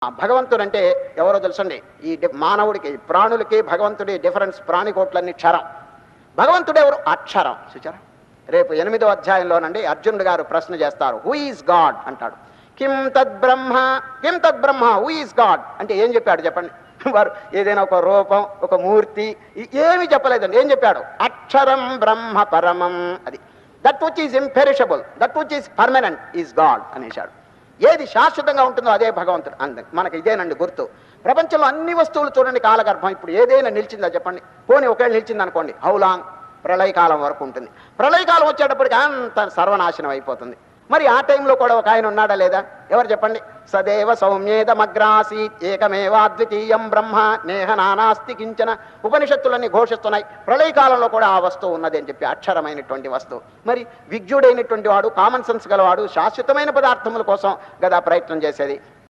ఆ భగవంతుడు అంటే ఎవరో తెలుసండి ఈ డి- మానవుడికి ప్రాణులకి భగవంతుడి డిఫరెన్స్ ప్రాణికోట్లన్నీ క్షరం భగవంతుడు ఎవరు అక్షరం చూచారా రేపు ఎనిమిదో అధ్యాయంలోనండి అర్జునుడు గారు ప్రశ్న చేస్తారు హూ ఈజ్ గాడ్ అంటాడు కిం తద్ బ్రహ్మ కిం తద్ బ్రహ్మ హూ ఈజ్ గాడ్ అంటే ఏం చెప్పాడు చెప్పండి వారు ఏదైనా ఒక రూపం ఒక మూర్తి ఈ- ఏమీ చెప్పలేదండి ఏం చెప్పాడు అక్షరం బ్రహ్మ పరమం అది that which is imperishable that which is permanent is God అనేశాడు ఏది శాశ్వతంగా ఉంటుందో అదే భగవంతుడు అంద మనకి ఇదేనండి గుర్తు ప్రపంచంలో అన్ని వస్తువులు చూడండి కాలగర్భం ఇప్పుడు ఏదైనా నిలిచిందా చెప్పండి పోనీ ఒకవేళ నిలిచింది అనుకోండి హౌలాంగ్ ప్రళయకాలం వరకు ఉంటుంది ప్రళయకాలం వచ్చేటప్పటికి అంత సర్వనాశనం అయిపోతుంది మరి ఆ టైంలో కూడా ఒక ఆయన ఉన్నాడా లేదా ఎవరు చెప్పండి సదేవ సౌమ్యేదమగ్రాసీత్ ఏకమేవాద్వితీయం బ్రహ్మ నేహ నానాస్తి కించన ఉపనిషత్తులన్నీ ఘోషిస్తున్నాయి ప్రళయకాలంలో కూడా ఆ వస్తువు ఉన్నది అని చెప్పి అక్షరమైనటువంటి వస్తువు మరి విజ్ఞుడైనటువంటి వాడు కామన్ సెన్స్ గలవాడు శాశ్వతమైన పదార్థముల కోసం గదా ప్రయత్నం చేసేది